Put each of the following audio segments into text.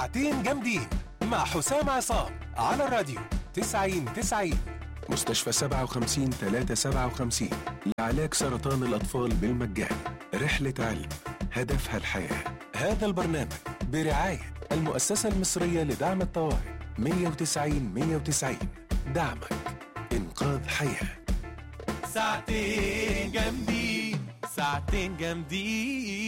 ساعتين جامدين مع حسام عصام على الراديو 90 90 مستشفى 57 357 لعلاج سرطان الأطفال بالمجان رحلة علم هدفها الحياة هذا البرنامج برعاية المؤسسة المصرية لدعم الطوارئ 190 190 دعمك إنقاذ حياة ساعتين جامدين ساعتين جامدين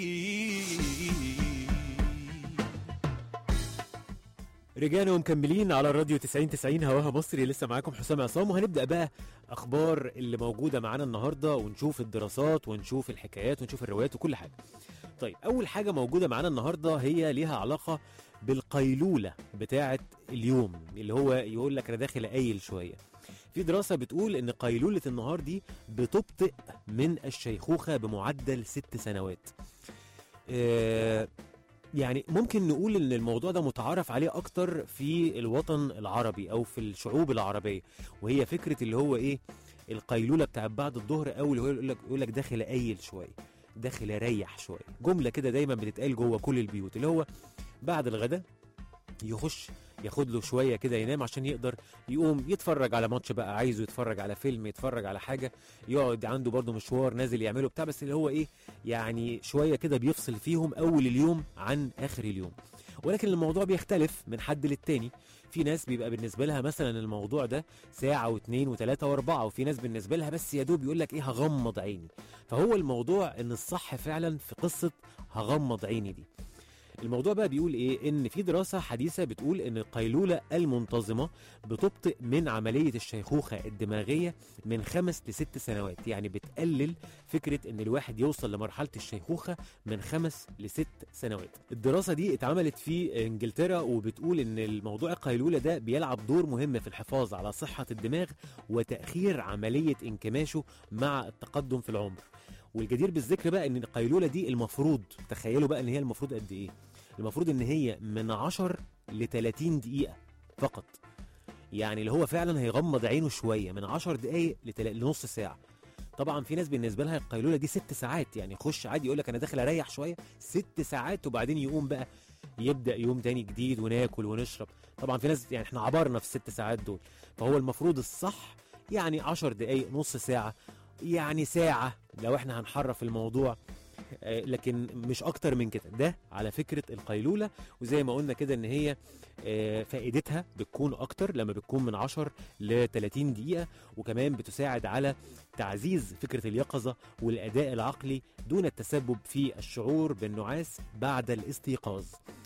رجعنا ومكملين على الراديو 90 90 هواها مصري لسه معاكم حسام عصام وهنبدا بقى اخبار اللي موجوده معانا النهارده ونشوف الدراسات ونشوف الحكايات ونشوف الروايات وكل حاجه. طيب اول حاجه موجوده معانا النهارده هي ليها علاقه بالقيلوله بتاعه اليوم اللي هو يقول لك انا داخل قايل شويه. في دراسه بتقول ان قيلوله النهار دي بتبطئ من الشيخوخه بمعدل ست سنوات. آه يعني ممكن نقول ان الموضوع ده متعارف عليه اكتر في الوطن العربي او في الشعوب العربيه وهي فكره اللي هو ايه القيلوله بتاعت بعد الظهر او اللي هو يقول لك يقول لك داخل قايل شويه داخل اريح شويه جمله كده دايما بتتقال جوه كل البيوت اللي هو بعد الغداء يخش ياخد له شويه كده ينام عشان يقدر يقوم يتفرج على ماتش بقى عايزه يتفرج على فيلم يتفرج على حاجه يقعد عنده برضه مشوار نازل يعمله بتاع بس اللي هو ايه يعني شويه كده بيفصل فيهم اول اليوم عن اخر اليوم ولكن الموضوع بيختلف من حد للتاني في ناس بيبقى بالنسبه لها مثلا الموضوع ده ساعه واثنين وثلاثه واربعه وفي ناس بالنسبه لها بس يا دوب يقول لك ايه هغمض عيني فهو الموضوع ان الصح فعلا في قصه هغمض عيني دي الموضوع بقى بيقول ايه ان في دراسه حديثه بتقول ان القيلوله المنتظمه بتبطئ من عمليه الشيخوخه الدماغيه من خمس لست سنوات يعني بتقلل فكره ان الواحد يوصل لمرحله الشيخوخه من خمس لست سنوات الدراسه دي اتعملت في انجلترا وبتقول ان الموضوع القيلوله ده بيلعب دور مهم في الحفاظ على صحه الدماغ وتاخير عمليه انكماشه مع التقدم في العمر والجدير بالذكر بقى ان القيلوله دي المفروض تخيلوا بقى ان هي المفروض قد ايه المفروض ان هي من 10 ل 30 دقيقه فقط يعني اللي هو فعلا هيغمض عينه شويه من 10 دقائق لتل... لنص ساعه طبعا في ناس بالنسبه لها القيلوله دي ست ساعات يعني يخش عادي يقول لك انا داخل اريح شويه ست ساعات وبعدين يقوم بقى يبدا يوم تاني جديد وناكل ونشرب طبعا في ناس يعني احنا عبرنا في الست ساعات دول فهو المفروض الصح يعني 10 دقائق نص ساعه يعني ساعه لو احنا هنحرف الموضوع آه، لكن مش اكتر من كده ده على فكره القيلوله وزي ما قلنا كده ان هي آه، فائدتها بتكون اكتر لما بتكون من 10 ل 30 دقيقه وكمان بتساعد على تعزيز فكره اليقظه والاداء العقلي دون التسبب في الشعور بالنعاس بعد الاستيقاظ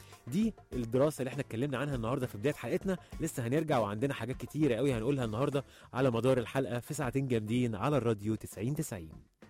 دي الدراسه اللي احنا اتكلمنا عنها النهارده في بدايه حلقتنا لسه هنرجع وعندنا حاجات كتيره قوي هنقولها النهارده على مدار الحلقه في ساعتين جامدين على الراديو 90 90